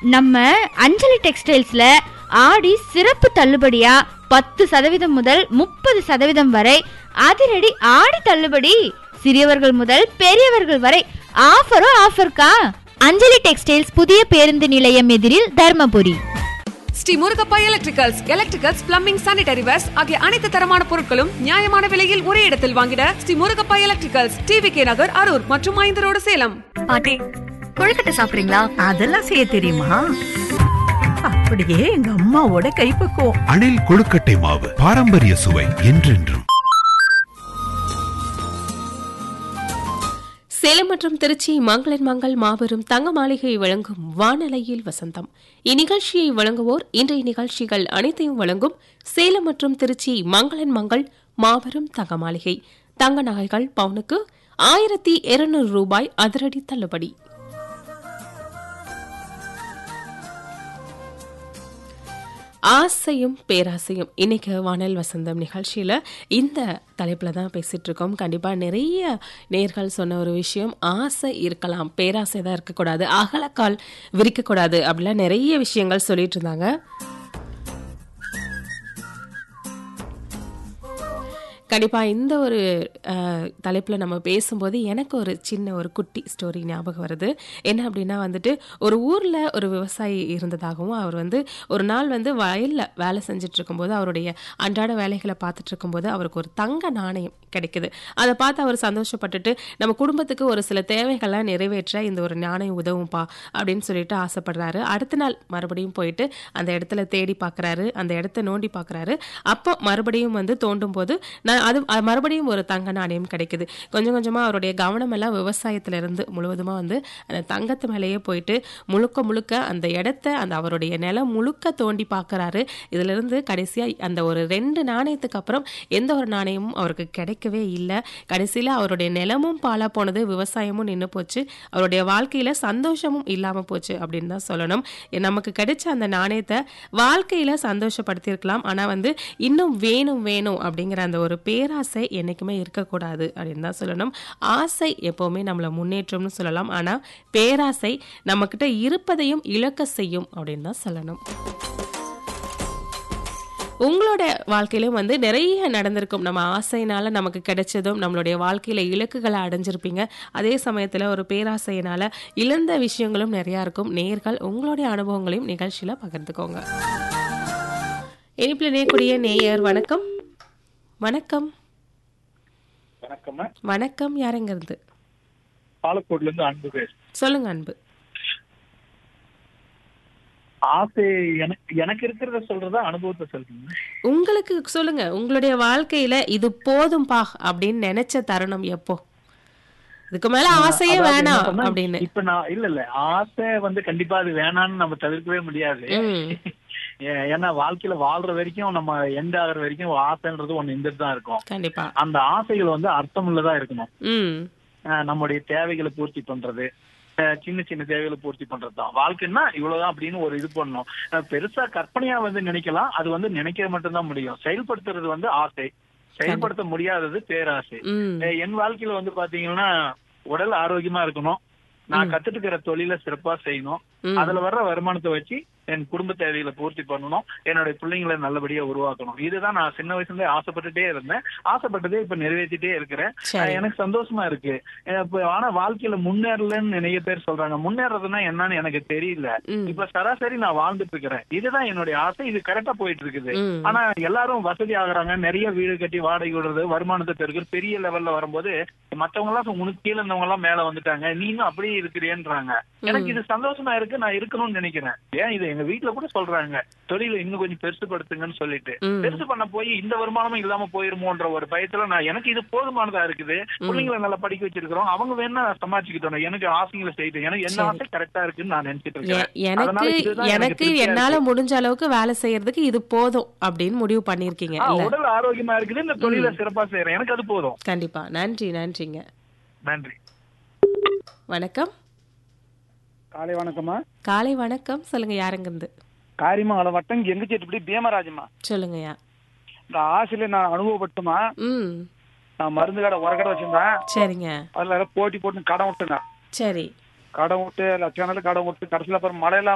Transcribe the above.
நம்ம அஞ்சலி டெக்ஸ்டைல்ஸ்ல ஆடி சிறப்பு தள்ளுபடியா பத்து சதவீதம் முதல் முப்பது சதவீதம் வரை அதிரடி ஆடி தள்ளுபடி சிறியவர்கள் முதல் பெரியவர்கள் வரை ஆஃபரும் ஆஃபர்க்கா அஞ்சலி டெக்ஸ்டைல்ஸ் புதிய பேருந்து நிலையம் எதிரில் Dharmapuri Shri Murugappa electricals electricals plumbing sanitary wares ஆகிய அனைத்து தரமான பொருட்களும் நியாயமான விலையில் ஒரே இடத்தில் வாங்கிட Shri Murugappa electricals TV K Nagar Arur மற்றும் ஐந்தரோடு சேலம் பாட்டி கொழுக்கட்டை சாப்பிடுறீங்களா அதெல்லாம் செய்ய தெரியுமா அப்படியே எங்க அம்மாவோட கைப்பக்குவம் அணில் கொழுக்கட்டை மாவு பாரம்பரிய சுவை என்றென்றும் சேலம் மற்றும் திருச்சி மங்களன் மங்கள் மாபெரும் தங்க மாளிகை வழங்கும் வானலையில் வசந்தம் இந்நிகழ்ச்சியை வழங்குவோர் இன்றைய நிகழ்ச்சிகள் அனைத்தையும் வழங்கும் சேலம் மற்றும் திருச்சி மங்களன் மங்கள் மாபெரும் தங்க மாளிகை தங்க நகைகள் பவுனுக்கு ஆயிரத்தி இருநூறு ரூபாய் அதிரடி தள்ளுபடி ஆசையும் பேராசையும் இன்னைக்கு வானல் வசந்தம் நிகழ்ச்சியில் இந்த தலைப்பில் தான் பேசிட்டு இருக்கோம் கண்டிப்பாக நிறைய நேர்கள் சொன்ன ஒரு விஷயம் ஆசை இருக்கலாம் பேராசை தான் இருக்கக்கூடாது அகலக்கால் விரிக்கக்கூடாது அப்படிலாம் நிறைய விஷயங்கள் சொல்லிட்டு இருந்தாங்க கண்டிப்பாக இந்த ஒரு தலைப்பில் நம்ம பேசும்போது எனக்கு ஒரு சின்ன ஒரு குட்டி ஸ்டோரி ஞாபகம் வருது என்ன அப்படின்னா வந்துட்டு ஒரு ஊரில் ஒரு விவசாயி இருந்ததாகவும் அவர் வந்து ஒரு நாள் வந்து வயலில் வேலை செஞ்சுட்டு இருக்கும்போது அவருடைய அன்றாட வேலைகளை பார்த்துட்டு இருக்கும்போது அவருக்கு ஒரு தங்க நாணயம் கிடைக்குது அதை பார்த்து அவர் சந்தோஷப்பட்டுட்டு நம்ம குடும்பத்துக்கு ஒரு சில தேவைகள்லாம் நிறைவேற்ற இந்த ஒரு நாணயம் உதவும்பா அப்படின்னு சொல்லிட்டு ஆசைப்படுறாரு அடுத்த நாள் மறுபடியும் போயிட்டு அந்த இடத்துல தேடி பார்க்குறாரு அந்த இடத்த நோண்டி பார்க்குறாரு அப்போ மறுபடியும் வந்து தோண்டும் போது நான் அது அது மறுபடியும் ஒரு தங்க நாணயம் கிடைக்குது கொஞ்சம் கொஞ்சமாக அவருடைய கவனம் எல்லாம் விவசாயத்துல இருந்து முழுவதுமாக வந்து அந்த தங்கத்து மேலேயே போயிட்டு முழுக்க முழுக்க அந்த இடத்த அந்த அவருடைய நிலம் முழுக்க தோண்டி பார்க்குறாரு இதிலிருந்து கடைசியாக அந்த ஒரு ரெண்டு நாணயத்துக்கு அப்புறம் எந்த ஒரு நாணயமும் அவருக்கு கிடைக்கவே இல்லை கடைசியில் அவருடைய நிலமும் பாழா போனது விவசாயமும் நின்று போச்சு அவருடைய வாழ்க்கையில் சந்தோஷமும் இல்லாமல் போச்சு அப்படின்னு தான் சொல்லணும் நமக்கு கிடைச்ச அந்த நாணயத்தை வாழ்க்கையில் சந்தோஷப்படுத்தியிருக்கலாம் ஆனால் வந்து இன்னும் வேணும் வேணும் அப்படிங்கிற அந்த ஒரு பேராசை என்றைக்குமே இருக்கக்கூடாது அப்படின்னு தான் சொல்லணும் ஆசை எப்போவுமே நம்மளை முன்னேற்றம்னு சொல்லலாம் ஆனால் பேராசை நம்மக்கிட்ட இருப்பதையும் இழக்க செய்யும் அப்படின்னு தான் சொல்லணும் உங்களோட வாழ்க்கையிலும் வந்து நிறைய நடந்திருக்கும் நம்ம ஆசையினால நமக்கு கிடைச்சதும் நம்மளுடைய வாழ்க்கையில இலக்குகளை அடைஞ்சிருப்பீங்க அதே சமயத்துல ஒரு பேராசையினால இழந்த விஷயங்களும் நிறைய இருக்கும் நேர்கள் உங்களுடைய அனுபவங்களையும் நிகழ்ச்சியில பகிர்ந்துக்கோங்க இனிப்புல நேயக்கூடிய நேயர் வணக்கம் வணக்கம் வணக்கம் வணக்கம் யாருங்க இருந்து பாலக்கோட்ல இருந்து அன்பு பேசு சொல்லுங்க அன்பு ஆசை எனக்கு எனக்கு இருக்கிறத சொல்றதா அனுபவத்தை சொல்றீங்க உங்களுக்கு சொல்லுங்க உங்களுடைய வாழ்க்கையில இது போதும்பா அப்படின்னு நினைச்ச தருணம் எப்போ இதுக்கு மேல ஆசையே அதாவது என்ன வேணாம் சொன்னா, அப்படின்னு இப்ப நான் இல்ல இல்ல ஆசை வந்து கண்டிப்பா அது வேணாம்னு நம்ம தவிர்க்கவே முடியாது ம். ஏ- ஏன்னா வாழ்க்கையில வாழ்ற வரைக்கும் நம்ம எண்ட் ஆகுற வரைக்கும் ஆசைன்றது ஒண்ணு இருந்துட்டு தான் இருக்கும் கண்டிப்பா அந்த ஆசைகள் வந்து அர்த்தமுள்ளதா இருக்கணும் ம் அஹ் நம்முடைய தேவைகளை பூர்த்தி பண்றது அஹ் சின்ன சின்ன தேவைகளை பூர்த்தி பண்றது தான் வாழ்க்கைன்னா இவ்வளவுதான் அப்படின்னு ஒரு இது பண்ணணும் அஹ் பெருசா கற்பனையா வந்து நினைக்கலாம் அது வந்து நினைக்க மட்டும்தான் முடியும் செயல்படுத்துறது வந்து ஆசை செயல்படுத்த முடியாதது பேராசை ம் அஹ் என் வாழ்க்கையில வந்து பாத்தீங்கன்னா உடல் ஆரோக்கியமா இருக்கணும் நான் கத்துட்டு இருக்கிற தொழில சிறப்பா செய்யணும் ம். அதுல வர்ற வருமானத்தை வச்சு என் குடும்ப தேவைகளை பூர்த்தி பண்ணணும் என்னுடைய பிள்ளைங்களை நல்லபடியா உருவாக்கணும் இதுதான் நான் சின்ன வயசுல இருந்தே ஆசைப்பட்டுட்டே இருந்தேன் ஆசைப்பட்டதே இப்ப நிறைவேற்றிட்டே இருக்கிறேன் சரி. அஹ் எனக்கு சந்தோஷமா இருக்கு அஹ் இப்ப ஆனா வாழ்க்கையில முன்னேறலன்னு நிறைய பேர் சொல்றாங்க முன்னேறதுன்னா என்னன்னு எனக்கு தெரியல ம். இப்ப சராசரி நான் வாழ்ந்துட்டு இருக்கிறேன் இதுதான் என்னுடைய ஆசை இது கரெக்டா போயிட்டு இருக்குது ம். ஆனா எல்லாரும் வசதி ஆகுறாங்க நிறைய வீடு கட்டி வாடகை விடுறது வருமானத்தை பெருக்கிறது பெரிய லெவல்ல வரும்போது மத்தவங்க எல்லாம் உனக்கு கீழே இருந்தவங்க எல்லாம் மேல வந்துட்டாங்க நீனும் அப்படியே இருக்கிறேன்றாங்க எனக்கு இது சந்தோஷமா இருக்கு நான் இருக்கணும்னு நினைக்கிறேன் ஏன் இது எங்க வீட்டுல கூட சொல்றாங்க தொழில இன்னும் கொஞ்சம் பெருசுபடுத்துங்கன்னு சொல்லிட்டு ம். பெருசு பண்ண போய் இந்த வருமானமும் இல்லாம போயிருமோன்ற ஒரு பயத்துல நான் எனக்கு இது போதுமானதா இருக்குது பிள்ளைங்களை நல்லா படிக்க வச்சிருக்கிறோம் அவங்க வேணா சமாளிச்சுக்கிட்டோம் எனக்கு ஆசைங்களை செய்து எனக்கு என்ன சரி. ஆசை கரெக்டா இருக்குன்னு நான் நினைச்சிட்டு எ- இருக்கேன் அதனால எனக்கு இதுதான் எனக்கு திருப்தியா என்னால இருக்கு. முடிஞ்ச அளவுக்கு வேலை செய்யறதுக்கு இது போதும் அப்படின்னு முடிவு பண்ணிருக்கீங்க ஆ, இல்ல உடல் ஆரோக்கியமா இருக்குது இந்த தொழில சிறப்பா செய்யறேன் எனக்கு அது போதும் கண்டிப்பா நன்றி நன்றிங்க நன்றி வணக்கம் காலை வணக்கம்மா காலை வணக்கம் சொல்லுங்க யாருங்க இருந்து காரியமங்கலம் வட்டம் எங்கச்சேட்டுப்படி பீமராஜம்மா சொல்லுங்கய்யா இந்த ஆசையில நான் அனுபவப்பட்டுமா ம் நான் மருந்து கடை உர கடை வச்சிருந்தேன் சரிங்க அதுல எல்லாம் போட்டி போட்டு கடன் விட்டுங்க சரி கடன் விட்டு லட்சம் கடன் விட்டு கடைசியில் அப்புறம் மழையெல்லாம்